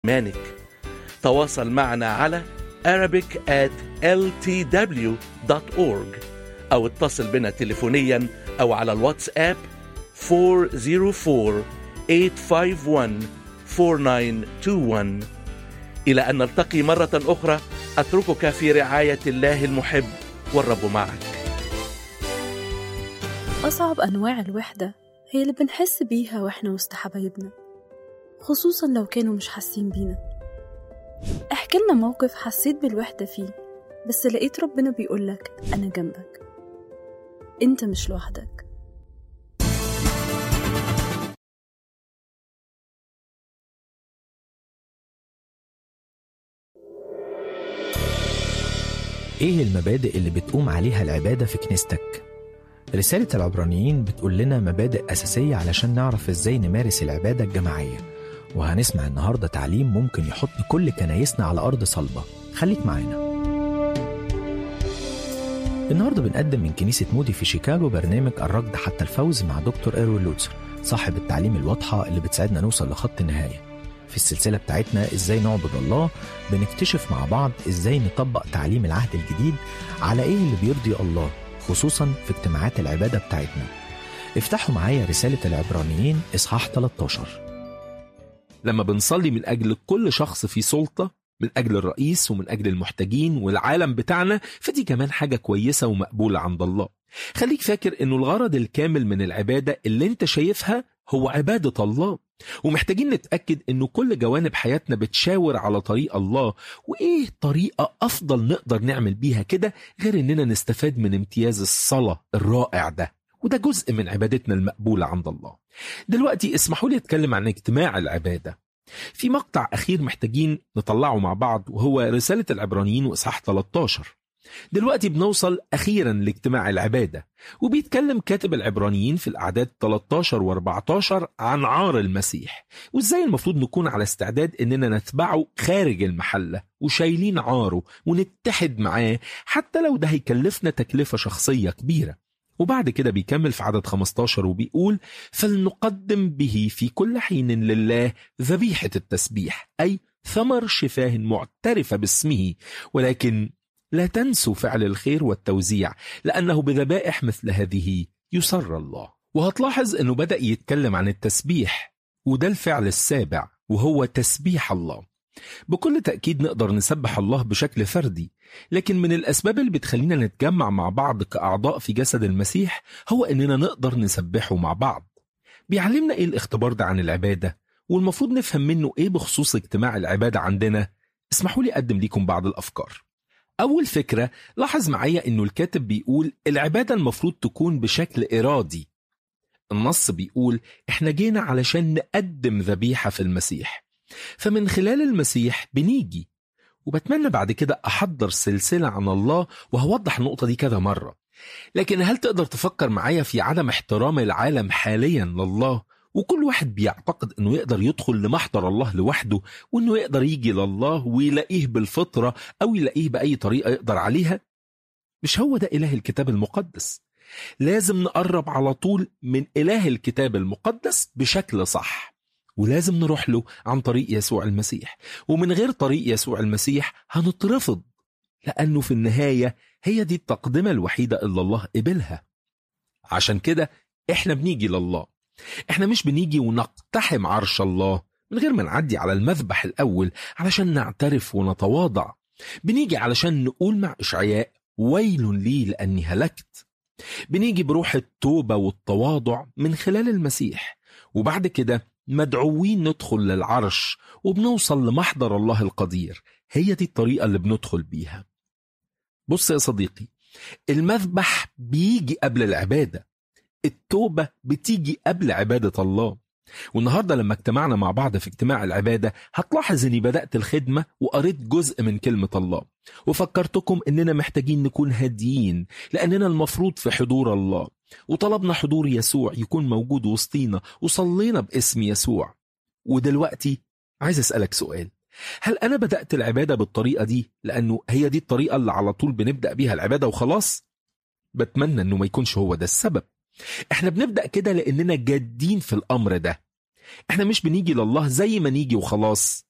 إيمانك تواصل معنا على Arabic at ltw.org أو اتصل بنا تليفونيا أو على الواتساب 404-851-4921 إلى أن نلتقي مرة أخرى أتركك في رعاية الله المحب والرب معك أصعب أنواع الوحدة هي اللي بنحس بيها وإحنا وسط حبايبنا خصوصا لو كانوا مش حاسين بينا احكي لنا موقف حسيت بالوحدة فيه بس لقيت ربنا بيقولك أنا جنبك أنت مش لوحدك ايه المبادئ اللي بتقوم عليها العبادة في كنيستك؟ رسالة العبرانيين بتقول لنا مبادئ أساسية علشان نعرف ازاي نمارس العبادة الجماعية وهنسمع النهاردة تعليم ممكن يحط كل كنايسنا على أرض صلبة خليك معانا النهاردة بنقدم من كنيسة مودي في شيكاغو برنامج الركض حتى الفوز مع دكتور إيروين لوتسر صاحب التعليم الواضحة اللي بتساعدنا نوصل لخط النهاية في السلسلة بتاعتنا ازاي نعبد الله بنكتشف مع بعض ازاي نطبق تعليم العهد الجديد على ايه اللي بيرضي الله خصوصا في اجتماعات العبادة بتاعتنا افتحوا معايا رسالة العبرانيين إصحاح 13 لما بنصلي من أجل كل شخص في سلطة من أجل الرئيس ومن أجل المحتاجين والعالم بتاعنا فدي كمان حاجة كويسة ومقبولة عند الله خليك فاكر أنه الغرض الكامل من العبادة اللي انت شايفها هو عبادة الله ومحتاجين نتأكد أنه كل جوانب حياتنا بتشاور على طريق الله وإيه طريقة أفضل نقدر نعمل بيها كده غير أننا نستفاد من امتياز الصلاة الرائع ده وده جزء من عبادتنا المقبولة عند الله دلوقتي اسمحوا لي أتكلم عن اجتماع العبادة في مقطع أخير محتاجين نطلعه مع بعض وهو رسالة العبرانيين وإصحاح 13 دلوقتي بنوصل أخيرا لاجتماع العبادة وبيتكلم كاتب العبرانيين في الأعداد 13 و14 عن عار المسيح وإزاي المفروض نكون على استعداد إننا نتبعه خارج المحلة وشايلين عاره ونتحد معاه حتى لو ده هيكلفنا تكلفة شخصية كبيرة وبعد كده بيكمل في عدد 15 وبيقول فلنقدم به في كل حين لله ذبيحة التسبيح أي ثمر شفاه معترفة باسمه ولكن لا تنسوا فعل الخير والتوزيع لأنه بذبائح مثل هذه يسر الله وهتلاحظ أنه بدأ يتكلم عن التسبيح وده الفعل السابع وهو تسبيح الله بكل تأكيد نقدر نسبح الله بشكل فردي لكن من الأسباب اللي بتخلينا نتجمع مع بعض كأعضاء في جسد المسيح هو أننا نقدر نسبحه مع بعض بيعلمنا إيه الاختبار ده عن العبادة والمفروض نفهم منه إيه بخصوص اجتماع العبادة عندنا اسمحوا لي أقدم لكم بعض الأفكار أول فكرة لاحظ معايا إنه الكاتب بيقول العبادة المفروض تكون بشكل إرادي النص بيقول إحنا جينا علشان نقدم ذبيحة في المسيح فمن خلال المسيح بنيجي وبتمنى بعد كده أحضر سلسلة عن الله وهوضح النقطة دي كذا مرة لكن هل تقدر تفكر معايا في عدم احترام العالم حاليا لله وكل واحد بيعتقد انه يقدر يدخل لمحضر الله لوحده وانه يقدر يجي لله ويلاقيه بالفطرة او يلاقيه بأي طريقة يقدر عليها مش هو ده إله الكتاب المقدس لازم نقرب على طول من إله الكتاب المقدس بشكل صح ولازم نروح له عن طريق يسوع المسيح ومن غير طريق يسوع المسيح هنترفض لأنه في النهاية هي دي التقدمة الوحيدة اللي الله قبلها عشان كده احنا بنيجي لله احنا مش بنيجي ونقتحم عرش الله من غير ما نعدي على المذبح الأول علشان نعترف ونتواضع بنيجي علشان نقول مع إشعياء ويل لي لأني هلكت بنيجي بروح التوبة والتواضع من خلال المسيح وبعد كده مدعوين ندخل للعرش وبنوصل لمحضر الله القدير هي دي الطريقة اللي بندخل بيها بص يا صديقي المذبح بيجي قبل العبادة التوبة بتيجي قبل عبادة الله والنهاردة لما اجتمعنا مع بعض في اجتماع العبادة هتلاحظ اني بدأت الخدمة وقريت جزء من كلمة الله وفكرتكم اننا محتاجين نكون هاديين لاننا المفروض في حضور الله وطلبنا حضور يسوع يكون موجود وسطينا وصلينا باسم يسوع ودلوقتي عايز اسألك سؤال هل أنا بدأت العبادة بالطريقة دي لأنه هي دي الطريقة اللي على طول بنبدأ بيها العبادة وخلاص؟ بتمنى أنه ما يكونش هو ده السبب احنا بنبدأ كده لأننا جادين في الأمر ده احنا مش بنيجي لله زي ما نيجي وخلاص